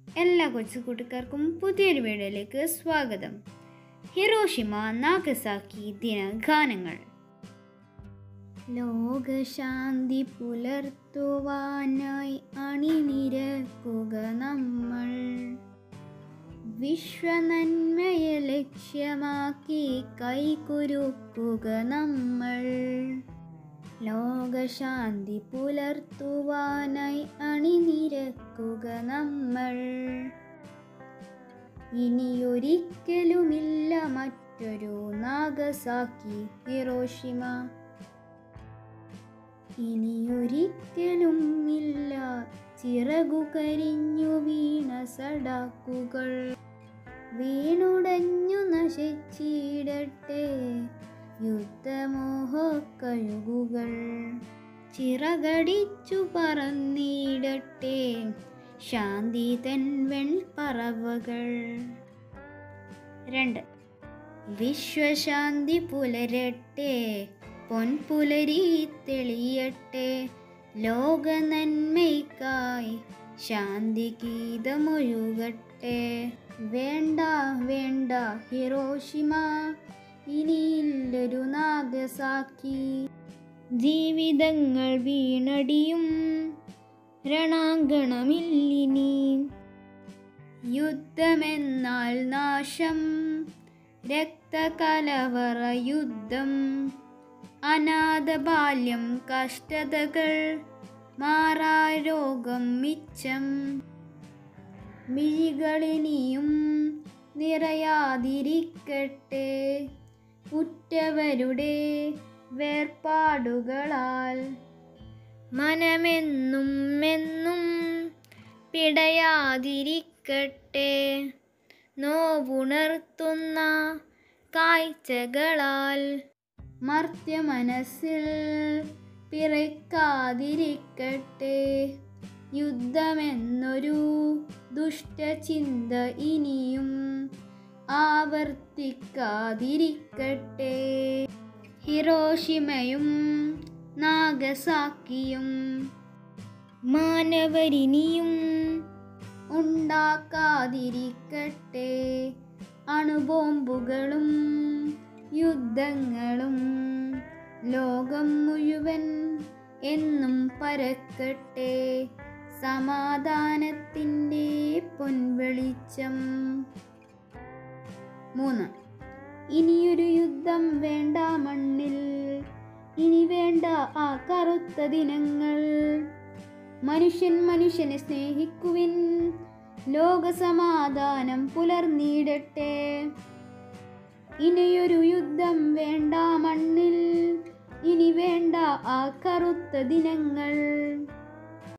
എല്ലാ കൊച്ചു കൂട്ടുകാർക്കും പുതിയൊരു വീഡിയോയിലേക്ക് സ്വാഗതം ഹിറോഷിമ നാഗസാക്കി ദിനഗാനങ്ങൾ ലോകശാന്തി പുലർത്തുവാനായി അണിനിരക്കുക നമ്മൾ വിശ്വനന്മയെ ലക്ഷ്യമാക്കി കൈകുരുക്കുക നമ്മൾ ലോകശാന്തി പുലർത്തുവാനായി അണിനിരക്കുക നമ്മൾ ഇനിയൊരിക്കലുമില്ല മറ്റൊരു നാഗസാക്കി ഹിറോഷിമ ഇനിയൊരിക്കലും ഇല്ല ചിറകു കരിഞ്ഞു വീണ സടാക്കുകൾ വീണുടഞ്ഞു നശിച്ചിടട്ടെ യുദ്ധമോഹക്കഴുകുകൾ ചിറകടിച്ചു പറന്നിടട്ടെ ശാന്തി തൻ വെൺപറവകൾ രണ്ട് വിശ്വശാന്തി പുലരട്ടെ പൊൻപുലരി തെളിയട്ടെ ലോക നന്മയ്ക്കായി ശാന്തി ഗീതമൊഴുകട്ടെ വേണ്ട വേണ്ട ഹിറോഷിമ ഇനിയില്ലൊരു നാഗസാക്കി ജീവിതങ്ങൾ വീണടിയും രണാങ്കണമില്ലിനി യുദ്ധമെന്നാൽ നാശം രക്തകലവറ യുദ്ധം അനാഥ ബാല്യം കഷ്ടതകൾ മാറാരോഗം മിച്ചം മിഴികളിനിയും നിറയാതിരിക്കട്ടെ ഉറ്റവരുടെ വേർപാടുകളാൽ മനമെന്നും എന്നും പിടയാതിരിക്കട്ടെ നോവുണർത്തുന്ന കാഴ്ചകളാൽ മർത്യ മനസ്സിൽ പിറക്കാതിരിക്കട്ടെ യുദ്ധമെന്നൊരു ദുഷ്ടചിന്ത ഇനിയും ആവർത്തിക്കാതിരിക്കട്ടെ ഹിറോഷിമയും നാഗസാക്കിയും മാനവരിനിയും ഉണ്ടാക്കാതിരിക്കട്ടെ അണുബോംബുകളും യുദ്ധങ്ങളും ലോകം മുഴുവൻ എന്നും പരക്കട്ടെ സമാധാനത്തിൻ്റെ പൊൻവെളിച്ചം മൂന്ന് ഇനിയൊരു യുദ്ധം വേണ്ട മണ്ണിൽ ഇനി വേണ്ട ആ കറുത്ത ദിനങ്ങൾ മനുഷ്യൻ മനുഷ്യനെ സ്നേഹിക്കുവിൻ ലോകസമാധാനം പുലർന്നിടട്ടെ ഇനിയൊരു യുദ്ധം വേണ്ട മണ്ണിൽ ഇനി വേണ്ട ആ കറുത്ത ദിനങ്ങൾ